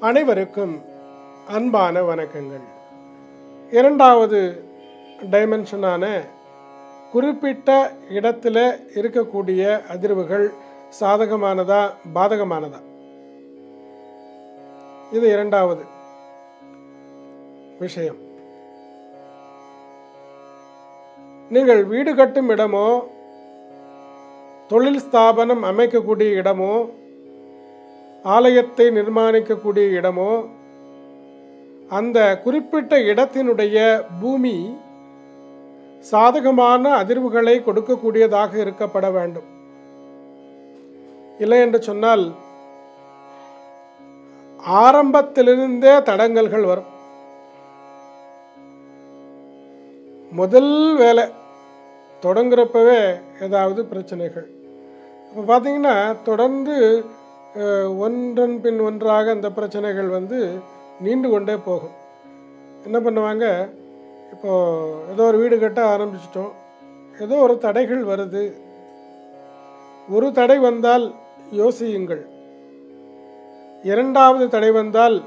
அனைவருக்கும் அன்பான வணக்கங்கள் இரண்டாவது டைமென்ஷனான குறிப்பிட்ட இடத்துல இருக்கக்கூடிய அதிர்வுகள் சாதகமானதா பாதகமானதா இது இரண்டாவது விஷயம் நீங்கள் வீடு கட்டும் இடமோ தொழில் ஸ்தாபனம் அமைக்கக்கூடிய இடமோ ஆலயத்தை நிர்மாணிக்கக்கூடிய இடமோ அந்த குறிப்பிட்ட இடத்தினுடைய பூமி சாதகமான அதிர்வுகளை கொடுக்கக்கூடியதாக இருக்கப்பட வேண்டும் இல்லை என்று சொன்னால் ஆரம்பத்திலிருந்தே தடங்கல்கள் வரும் முதல் வேலை தொடங்குறப்பவே ஏதாவது பிரச்சனைகள் இப்போ பார்த்தீங்கன்னா தொடர்ந்து அஹ், ஒன்றன் பின் ஒன்றாக அந்த பிரச்சனைகள் வந்து நீண்டு கொண்டே போகும் என்ன பண்ணுவாங்க இப்போது ஏதோ ஒரு வீடு கட்ட ஆரம்பிச்சிட்டோம் ஏதோ ஒரு தடைகள் வருது ஒரு தடை வந்தால் யோசியுங்கள் இரண்டாவது தடை வந்தால்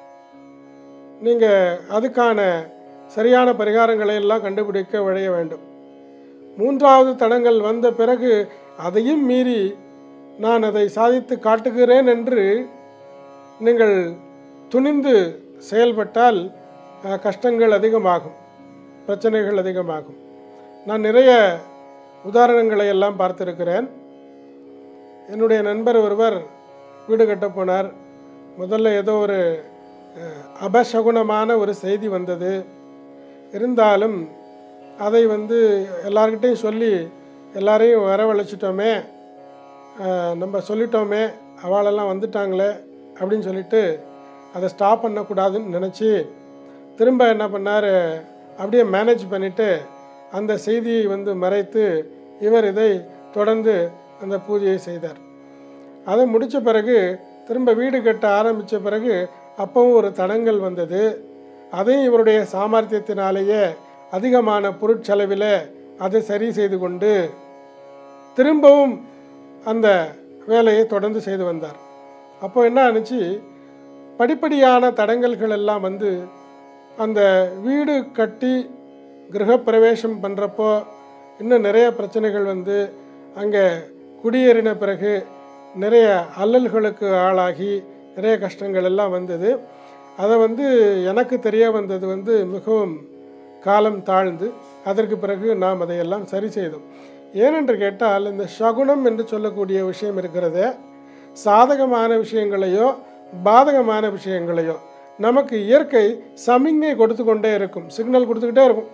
நீங்கள் அதுக்கான சரியான பரிகாரங்களை எல்லாம் கண்டுபிடிக்க விழைய வேண்டும் மூன்றாவது தடங்கள் வந்த பிறகு அதையும் மீறி நான் அதை சாதித்து காட்டுகிறேன் என்று நீங்கள் துணிந்து செயல்பட்டால் அஹ், கஷ்டங்கள் அதிகமாகும் பிரச்சனைகள் அதிகமாகும் நான் நிறைய உதாரணங்களை எல்லாம் பார்த்திருக்கிறேன் என்னுடைய நண்பர் ஒருவர் வீடு கட்ட போனார் முதல்ல ஏதோ ஒரு அஹ், அபசகுனமான ஒரு செய்தி வந்தது இருந்தாலும் அதை வந்து எல்லார்கிட்டையும் சொல்லி எல்லாரையும் வரவழைச்சிட்டோமே அஹ், நம்ம சொல்லிட்டோமே அவளெல்லாம் வந்துட்டாங்களே அப்படின்னு சொல்லிட்டு அதை ஸ்டாப் பண்ணக்கூடாதுன்னு நினச்சி திரும்ப என்ன பண்ணார் அப்படியே மேனேஜ் பண்ணிவிட்டு அந்த செய்தியை வந்து மறைத்து இவர் இதை தொடர்ந்து அந்த பூஜையை செய்தார் அதை முடித்த பிறகு திரும்ப வீடு கட்ட ஆரம்பித்த பிறகு அப்பவும் ஒரு தடங்கல் வந்தது அதையும் இவருடைய சாமர்த்தியத்தினாலேயே அதிகமான பொருட்செலவில் அதை சரி செய்து கொண்டு திரும்பவும் அந்த வேலையை தொடர்ந்து செய்து வந்தார் அப்போ என்ன ஆணுச்சு படிப்படியான தடங்கல்கள் எல்லாம் வந்து அந்த வீடு கட்டி கிரகப்பிரவேசம் பண்ணுறப்போ இன்னும் நிறைய பிரச்சனைகள் வந்து அங்கே குடியேறின பிறகு நிறைய அல்லல்களுக்கு ஆளாகி நிறைய கஷ்டங்கள் எல்லாம் வந்தது அதை வந்து எனக்கு தெரிய வந்தது வந்து மிகவும் காலம் தாழ்ந்து அதற்கு பிறகு நாம் அதையெல்லாம் சரி செய்தோம் ஏனென்று கேட்டால் இந்த சகுனம் என்று சொல்லக்கூடிய விஷயம் இருக்கிறதே சாதகமான விஷயங்களையோ பாதகமான விஷயங்களையோ நமக்கு இயற்கை சமிங்கை கொடுத்து கொண்டே இருக்கும் சிக்னல் கொடுத்துக்கிட்டே இருக்கும்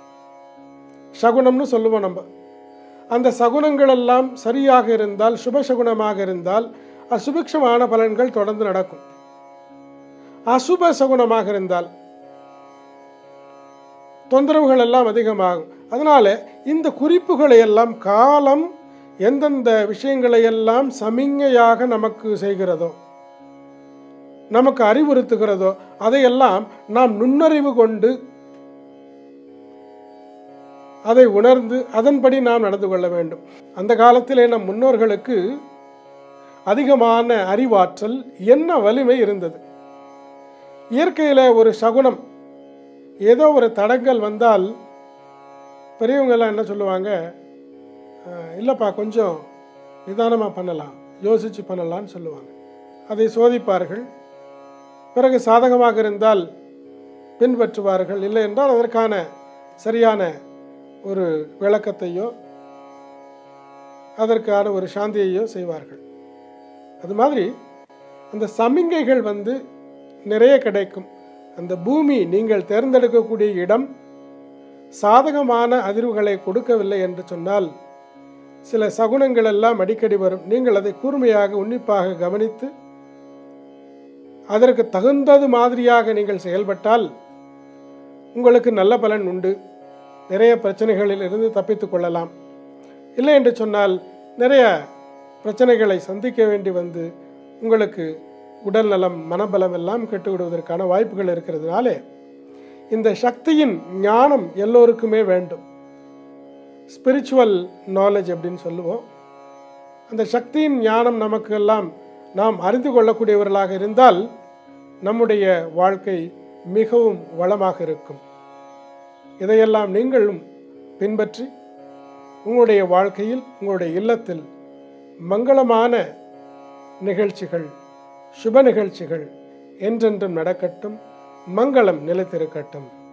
சகுனம்னு சொல்லுவோம் நம்ம அந்த சகுனங்கள் எல்லாம் சரியாக இருந்தால் சுபசகுனமாக இருந்தால் அசுபிக்ஷமான பலன்கள் தொடர்ந்து நடக்கும் அசுப சகுனமாக இருந்தால் தொந்தரவுகள் எல்லாம் அதிகமாகும் அதனால இந்த குறிப்புகளை எல்லாம் காலம் எந்தெந்த விஷயங்களை எல்லாம் சமிங்கையாக நமக்கு செய்கிறதோ நமக்கு அறிவுறுத்துகிறதோ அதையெல்லாம் நாம் நுண்ணறிவு கொண்டு அதை உணர்ந்து அதன்படி நாம் நடந்து கொள்ள வேண்டும் அந்த காலத்திலே நம் முன்னோர்களுக்கு அதிகமான அறிவாற்றல் என்ன வலிமை இருந்தது இயற்கையில் ஒரு சகுனம் ஏதோ ஒரு தடங்கல் வந்தால் பெரியவங்கெல்லாம் என்ன சொல்லுவாங்க "அஹ், இல்லைப்பா கொஞ்சம் நிதானமாக பண்ணலாம் யோசித்து பண்ணலாம்னு சொல்லுவாங்க அதை சோதிப்பார்கள் பிறகு சாதகமாக இருந்தால் பின்பற்றுவார்கள் இல்லை என்றால் அதற்கான சரியான ஒரு விளக்கத்தையோ அதற்கான ஒரு சாந்தியையோ செய்வார்கள் அது மாதிரி அந்த சமிங்கைகள் வந்து நிறைய கிடைக்கும் அந்த பூமி நீங்கள் தேர்ந்தெடுக்கக்கூடிய இடம் சாதகமான அதிர்வுகளை கொடுக்கவில்லை என்று சொன்னால் சில சகுனங்கள் எல்லாம் அடிக்கடி வரும் நீங்கள் அதை கூர்மையாக உன்னிப்பாக கவனித்து அதற்கு தகுந்தது மாதிரியாக நீங்கள் செயல்பட்டால் உங்களுக்கு நல்ல பலன் உண்டு நிறைய பிரச்சனைகளில் இருந்து தப்பித்துக் கொள்ளலாம் இல்லை என்று சொன்னால் நிறைய பிரச்சனைகளை சந்திக்க வேண்டி வந்து உங்களுக்கு உடல் நலம் மனபலம் எல்லாம் கெட்டுவிடுவதற்கான வாய்ப்புகள் இருக்கிறதுனாலே இந்த சக்தியின் ஞானம் எல்லோருக்குமே வேண்டும் ஸ்பிரிச்சுவல் நாலேஜ் அப்படின்னு சொல்லுவோம் அந்த சக்தியின் ஞானம் நமக்கு எல்லாம் நாம் அறிந்து கொள்ளக்கூடியவர்களாக இருந்தால் நம்முடைய வாழ்க்கை மிகவும் வளமாக இருக்கும் இதையெல்லாம் நீங்களும் பின்பற்றி உங்களுடைய வாழ்க்கையில் உங்களுடைய இல்லத்தில் மங்களமான நிகழ்ச்சிகள் சுப நிகழ்ச்சிகள் என்றென்றும் நடக்கட்டும் மங்களம் நிலைத்திருக்கட்டும்